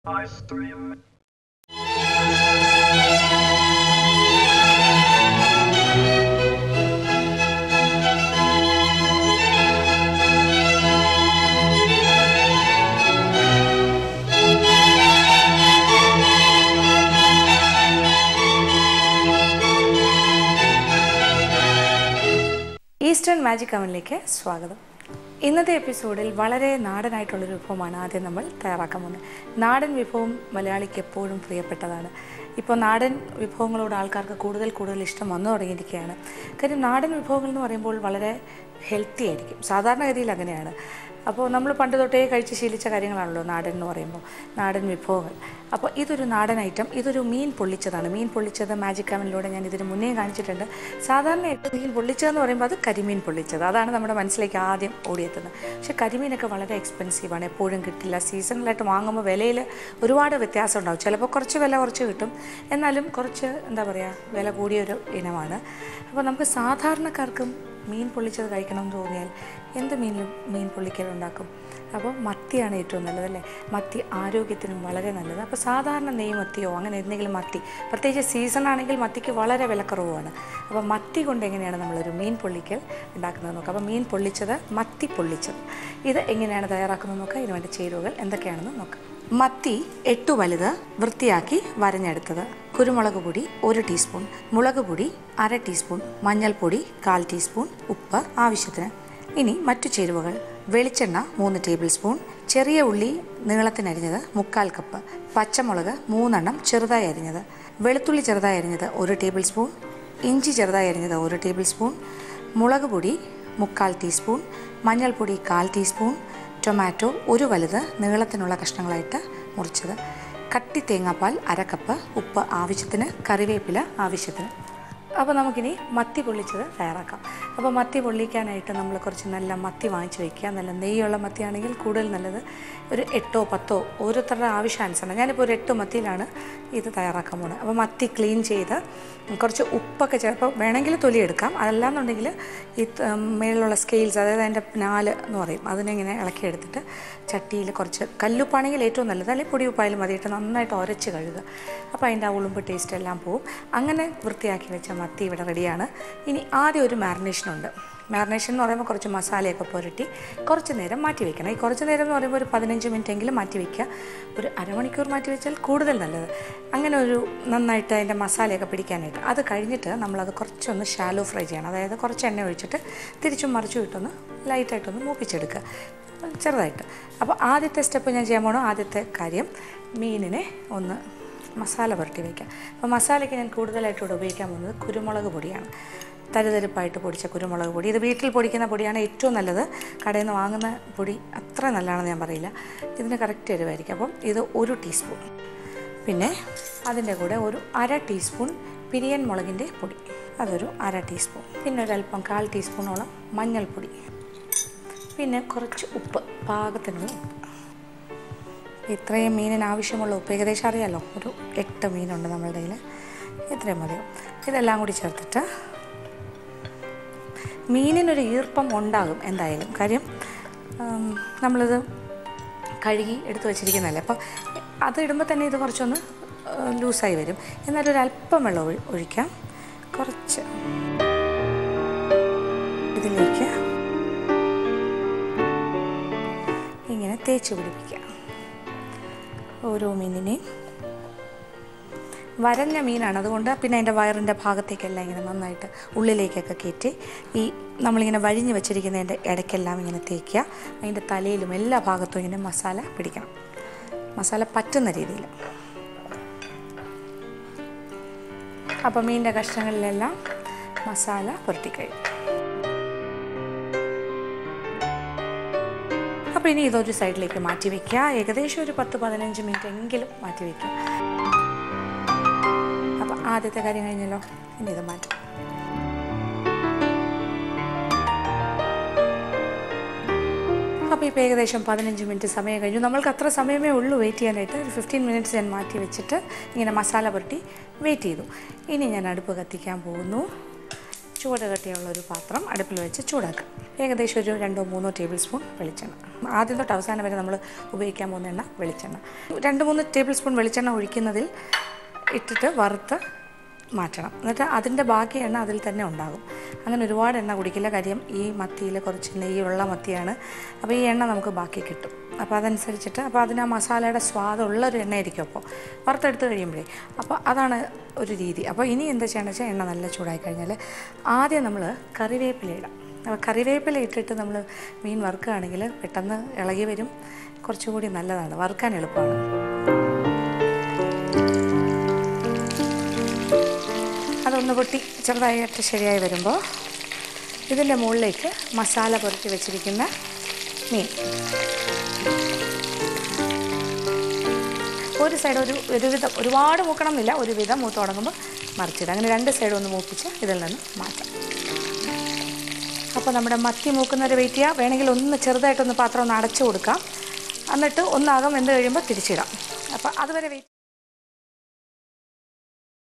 I stream. Eastern magic അവനിലേക്ക് സ്വാഗതം ഇന്നത്തെ എപ്പിസോഡിൽ വളരെ നാടനായിട്ടുള്ളൊരു വിഭവമാണ് ആദ്യം നമ്മൾ തയ്യാറാക്കാൻ പോകുന്നത് നാടൻ വിഭവം മലയാളിക്ക് എപ്പോഴും പ്രിയപ്പെട്ടതാണ് ഇപ്പോൾ നാടൻ വിഭവങ്ങളോട് ആൾക്കാർക്ക് കൂടുതൽ കൂടുതൽ ഇഷ്ടം വന്നു തുടങ്ങിയിരിക്കുകയാണ് കാര്യം നാടൻ വിഭവങ്ങൾ എന്ന് പറയുമ്പോൾ വളരെ ഹെൽത്തി ആയിരിക്കും സാധാരണഗതിയിൽ അങ്ങനെയാണ് അപ്പോൾ നമ്മൾ പണ്ട് തൊട്ടേ കഴിച്ച് ശീലിച്ച കാര്യങ്ങളാണല്ലോ നാടൻ എന്ന് പറയുമ്പോൾ നാടൻ വിഭവങ്ങൾ അപ്പോൾ ഇതൊരു നാടൻ ഐറ്റം ഇതൊരു മീൻ പൊള്ളിച്ചതാണ് മീൻ പൊള്ളിച്ചത് മാജിക് അവനിലൂടെ ഞാൻ ഇതിന് മുന്നേ കാണിച്ചിട്ടുണ്ട് സാധാരണയായിട്ട് മീൻ പൊള്ളിച്ചതെന്ന് പറയുമ്പോൾ അത് കരിമീൻ പൊള്ളിച്ചത് അതാണ് നമ്മുടെ മനസ്സിലേക്ക് ആദ്യം ഓടിയെത്തുന്നത് പക്ഷേ കരിമീനൊക്കെ വളരെ എക്സ്പെൻസീവാണ് എപ്പോഴും കിട്ടില്ല സീസണലായിട്ട് വാങ്ങുമ്പോൾ വിലയിൽ ഒരുപാട് വ്യത്യാസം ഉണ്ടാവും ചിലപ്പോൾ കുറച്ച് വില കുറച്ച് കിട്ടും എന്നാലും കുറച്ച് എന്താ പറയുക വില കൂടിയൊരു ഇനമാണ് അപ്പോൾ നമുക്ക് സാധാരണക്കാർക്കും മീൻ പൊള്ളിച്ചത് കഴിക്കണം എന്ന് തോന്നിയാൽ എന്ത് മീനിലും മീൻ പൊള്ളിക്കൽ ഉണ്ടാക്കും അപ്പോൾ മത്തിയാണ് ഏറ്റവും നല്ലത് അല്ലേ മത്തി ആരോഗ്യത്തിനും വളരെ നല്ലത് അപ്പോൾ സാധാരണ നെയ് മത്തിയോ അങ്ങനെ എന്തെങ്കിലും മത്തി പ്രത്യേകിച്ച് സീസൺ ആണെങ്കിൽ മത്തിക്ക് വളരെ വിലക്കുറവുമാണ് അപ്പോൾ മത്തി കൊണ്ട് എങ്ങനെയാണ് നമ്മളൊരു മീൻ പൊള്ളിക്കൽ ഉണ്ടാക്കുന്നത് നോക്കാം അപ്പോൾ മീൻ പൊള്ളിച്ചത് മത്തി പൊള്ളിച്ചത് ഇത് എങ്ങനെയാണ് തയ്യാറാക്കുന്നത് നോക്കാം ഇതിന് വേണ്ട ചേരുവകൾ എന്തൊക്കെയാണെന്ന് നോക്കാം മത്തി എട്ടു വലുത് വൃത്തിയാക്കി വരഞ്ഞെടുത്തത് കുരുമുളക് പൊടി ഒരു ടീസ്പൂൺ മുളക് പൊടി അര ടീസ്പൂൺ മഞ്ഞൾപ്പൊടി കാൽ ടീസ്പൂൺ ഉപ്പ് ആവശ്യത്തിന് ഇനി മറ്റു ചേരുവകൾ വെളിച്ചെണ്ണ മൂന്ന് ടേബിൾ സ്പൂൺ ചെറിയ ഉള്ളി നീളത്തിനരിഞ്ഞത് മുക്കാൽ കപ്പ് പച്ചമുളക് മൂന്നെണ്ണം ചെറുതായി അരിഞ്ഞത് വെളുത്തുള്ളി ചെറുതായി അരിഞ്ഞത് ഒരു ടേബിൾ സ്പൂൺ ഇഞ്ചി ചെറുതായി അരിഞ്ഞത് ഒരു ടേബിൾ സ്പൂൺ മുളക് പൊടി മുക്കാൽ ടീസ്പൂൺ മഞ്ഞൾപ്പൊടി കാൽ ടീസ്പൂൺ ടൊമാറ്റോ ഒരു വലുത് നീളത്തിനുള്ള കഷ്ണങ്ങളായിട്ട് മുറിച്ചത് കട്ടി തേങ്ങാപ്പാൽ അര കപ്പ് ഉപ്പ് ആവശ്യത്തിന് കറിവേപ്പില ആവശ്യത്തിന് അപ്പോൾ നമുക്കിനി മത്തി പൊള്ളിച്ചത് തയ്യാറാക്കാം അപ്പോൾ മത്തി പൊള്ളിക്കാനായിട്ട് നമ്മൾ കുറച്ച് നല്ല മത്തി വാങ്ങിച്ച് വയ്ക്കുക നല്ല നെയ്യുള്ള മത്തിയാണെങ്കിൽ കൂടുതൽ നല്ലത് ഒരു എട്ടോ പത്തോ ഓരോരുത്തരുടെ ആവശ്യാനുസരണം ഞാനിപ്പോൾ ഒരു എട്ട് മത്തിയിലാണ് ഇത് തയ്യാറാക്കാൻ പോകുന്നത് അപ്പോൾ മത്തി ക്ലീൻ ചെയ്ത് കുറച്ച് ഉപ്പൊക്കെ ചിലപ്പോൾ വേണമെങ്കിൽ തൊലി എടുക്കാം അതല്ലാന്നുണ്ടെങ്കിൽ ഈ ത- മേളിലുള്ള സ്കെയിൽസ് അതായത് അതിൻ്റെ നാല് എന്ന് പറയും അതിനെങ്ങനെ ഇളക്കിയെടുത്തിട്ട് ചട്ടിയിൽ കുറച്ച് കല്ലുപ്പാണെങ്കിൽ ഏറ്റവും നല്ലത് അല്ലെങ്കിൽ പൊടി ഉപ്പായാലും മതിയിട്ട് നന്നായിട്ട് ഉരച്ച് കഴുകുക അപ്പോൾ അതിൻ്റെ ആ ഉളുമ്പ് ടേസ്റ്റ് എല്ലാം പോവും അങ്ങനെ വൃത്തിയാക്കി വെച്ച മത്തി ഇവിടെ റെഡിയാണ് ഇനി ആദ്യം ഒരു മാരിനേഷനുണ്ട് മാരിനേഷൻ എന്ന് പറയുമ്പോൾ കുറച്ച് മസാലയൊക്കെ പുരട്ടി കുറച്ച് നേരം മാറ്റി വെക്കണം ഈ കുറച്ച് നേരം എന്ന് പറയുമ്പോൾ ഒരു പതിനഞ്ച് മിനിറ്റ് എങ്കിലും മാറ്റി വെക്കുക ഒരു അരമണിക്കൂർ മാറ്റി വെച്ചാൽ കൂടുതൽ നല്ലത് അങ്ങനെ ഒരു നന്നായിട്ട് അതിൻ്റെ മസാലയൊക്കെ പിടിക്കാനായിട്ട് അത് കഴിഞ്ഞിട്ട് നമ്മളത് കുറച്ചൊന്ന് ഷാലോ ഫ്രൈ ചെയ്യണം അതായത് കുറച്ച് എണ്ണ ഒഴിച്ചിട്ട് തിരിച്ചും മറിച്ചും ഇട്ടൊന്ന് ലൈറ്റായിട്ടൊന്ന് മൂപ്പിച്ചെടുക്കുക ചെറുതായിട്ട് അപ്പോൾ ആദ്യത്തെ സ്റ്റെപ്പ് ഞാൻ ചെയ്യാൻ പോകണം ആദ്യത്തെ കാര്യം മീനിനെ ഒന്ന് മസാല പുരട്ടി വയ്ക്കാം അപ്പോൾ മസാലയ്ക്ക് ഞാൻ കൂടുതലായിട്ട് ഇവിടെ ഉപയോഗിക്കാൻ പോകുന്നത് കുരുമുളക് പൊടിയാണ് തരുതരിപ്പായിട്ട് പൊടിച്ച കുരുമുളക് പൊടി ഇത് വീട്ടിൽ പൊടിക്കുന്ന പൊടിയാണ് ഏറ്റവും നല്ലത് കടയിൽ നിന്ന് വാങ്ങുന്ന പൊടി അത്ര നല്ലതാണെന്ന് ഞാൻ പറയില്ല ഇതിന് കറക്റ്റ് എരിവായിരിക്കും അപ്പം ഇത് ഒരു ടീസ്പൂൺ പിന്നെ അതിൻ്റെ കൂടെ ഒരു അര ടീസ്പൂൺ പിരിയൻ മുളകിൻ്റെ പൊടി അതൊരു അര ടീസ്പൂൺ പിന്നെ ഒരല്പം കാൽ ടീസ്പൂണോളം മഞ്ഞൾപ്പൊടി പിന്നെ കുറച്ച് ഉപ്പ് പാകത്തിനുള്ള ഉപ്പ് ഇത്രയും മീനിന് ആവശ്യമുള്ള ഉപ്പ് ഏകദേശം അറിയാമല്ലോ ഒരു എട്ട് മീനുണ്ട് നമ്മളുടെ കയ്യിൽ ഇത്രയും മതിയോ ഇതെല്ലാം കൂടി ചേർത്തിട്ട് മീനിനൊരു ഈർപ്പം ഉണ്ടാകും എന്തായാലും കാര്യം ഉം, നമ്മളിത് കഴുകി എടുത്ത് വെച്ചിരിക്കുന്നതല്ലേ അപ്പോൾ അത് ഇടുമ്പോൾ തന്നെ ഇത് കുറച്ചൊന്ന് ലൂസായി വരും എന്നാലും ഒരു അല്പം വെള്ളം ഒഴി- ഒഴിക്കാം കുറച്ച് ഇതിലേക്ക് ഇങ്ങനെ തേച്ച് പിടിപ്പിക്കുക ഓരോ മീനിനെയും വരഞ്ഞ മീനാണ് അതുകൊണ്ട് പിന്നെ അതിൻ്റെ വയറിൻ്റെ ഭാഗത്തേക്കെല്ലാം ഇങ്ങനെ നന്നായിട്ട് ഉള്ളിലേക്കൊക്കെ കയറ്റി ഈ നമ്മളിങ്ങനെ വഴിഞ്ഞ് വെച്ചിരിക്കുന്നതിൻ്റെ ഇടയ്ക്കെല്ലാം ഇങ്ങനെ തേക്കുക അതിൻ്റെ തലയിലും എല്ലാ ഭാഗത്തും ഇങ്ങനെ മസാല പിടിക്കണം മസാല പറ്റുന്ന രീതിയിൽ അപ്പോൾ മീനിൻ്റെ കഷ്ണങ്ങളിലെല്ലാം മസാല പുരട്ടിക്കഴിയും അപ്പോൾ ഇനി ഇതൊരു സൈഡിലേക്ക് മാറ്റി വയ്ക്കുക ഏകദേശം ഒരു പത്ത് പതിനഞ്ച് മിനിറ്റ് എങ്കിലും മാറ്റി വയ്ക്കുക അപ്പോൾ ആദ്യത്തെ കാര്യം കഴിഞ്ഞല്ലോ ഇനി ഇത് മാറ്റാം അപ്പോൾ ഇപ്പോൾ ഏകദേശം പതിനഞ്ച് മിനിറ്റ് സമയം കഴിഞ്ഞു നമ്മൾക്ക് അത്ര സമയമേ ഉള്ളൂ വെയിറ്റ് ചെയ്യാനായിട്ട് ഒരു ഫിഫ്റ്റീൻ മിനിറ്റ്സ് ഞാൻ മാറ്റി വെച്ചിട്ട് ഇങ്ങനെ മസാല പുരട്ടി വെയിറ്റ് ചെയ്തു ഇനി ഞാൻ അടുപ്പ് കത്തിക്കാൻ പോകുന്നു ചൂട് കട്ടിയുള്ള ഒരു പാത്രം അടുപ്പിൽ വെച്ച് ചൂടാക്കുക ഏകദേശം ഒരു രണ്ടോ മൂന്നോ ടേബിൾ സ്പൂൺ വെളിച്ചെണ്ണ ആദ്യം തൊട്ട് അവസാനം വരെ നമ്മൾ ഉപയോഗിക്കാൻ പോകുന്ന എണ്ണ വെളിച്ചെണ്ണ രണ്ട് മൂന്ന് ടേബിൾ സ്പൂൺ വെളിച്ചെണ്ണ ഒഴിക്കുന്നതിൽ ഇട്ടിട്ട് വറുത്ത് മാറ്റണം എന്നിട്ട് അതിൻ്റെ ബാക്കി എണ്ണ അതിൽ തന്നെ ഉണ്ടാകും അങ്ങനെ ഒരുപാട് എണ്ണ കുടിക്കില്ല കാര്യം ഈ മത്തിയിൽ കുറച്ച് നെയ്യുള്ള മത്തിയാണ് അപ്പോൾ ഈ എണ്ണ നമുക്ക് ബാക്കി കിട്ടും അപ്പോൾ അതനുസരിച്ചിട്ട് അപ്പോൾ അതിന് ആ മസാലയുടെ സ്വാദുള്ള ഒരു എണ്ണയായിരിക്കും അപ്പോൾ വറുത്തെടുത്ത് കഴിയുമ്പോഴേ അപ്പോൾ അതാണ് ഒരു രീതി അപ്പോൾ ഇനി എന്താ ചെയ്യണമെന്ന് വെച്ചാൽ എണ്ണ നല്ല ചൂടായി കഴിഞ്ഞാൽ ആദ്യം നമ്മൾ കറിവേപ്പില ഇടാം അപ്പോൾ കറിവേപ്പില ഇട്ടിട്ട് നമ്മൾ മീൻ വറുക്കുകയാണെങ്കിൽ പെട്ടെന്ന് ഇളകി വരും കുറച്ചുകൂടി നല്ലതാണ് വറുക്കാൻ എളുപ്പമാണ് അതൊന്ന് പൊട്ടി ചെറുതായിട്ട് ശരിയായി വരുമ്പോൾ ഇതിൻ്റെ മുകളിലേക്ക് മസാല പുരട്ടി വെച്ചിരിക്കുന്ന മീൻ ഒരു സൈഡ് ഒരു ഒരുവിധം ഒരുപാട് മൂക്കണം എന്നില്ല ഒരുവിധം മൂത്ത് തുടങ്ങുമ്പോൾ മറിച്ചിടുക അങ്ങനെ രണ്ട് സൈഡും ഒന്ന് മൂപ്പിച്ച് ഇതിൽ നിന്ന് മാറ്റാം അപ്പോൾ നമ്മുടെ മത്തി മൂക്കുന്നവരെ വെയിറ്റ് ചെയ്യുക വേണമെങ്കിൽ ഒന്ന് ചെറുതായിട്ടൊന്ന് പാത്രം ഒന്ന് അടച്ചു കൊടുക്കാം എന്നിട്ട് ഒന്നാകം വെന്ത് കഴിയുമ്പോൾ തിരിച്ചിടാം അപ്പോൾ അതുവരെ വെയിറ്റ്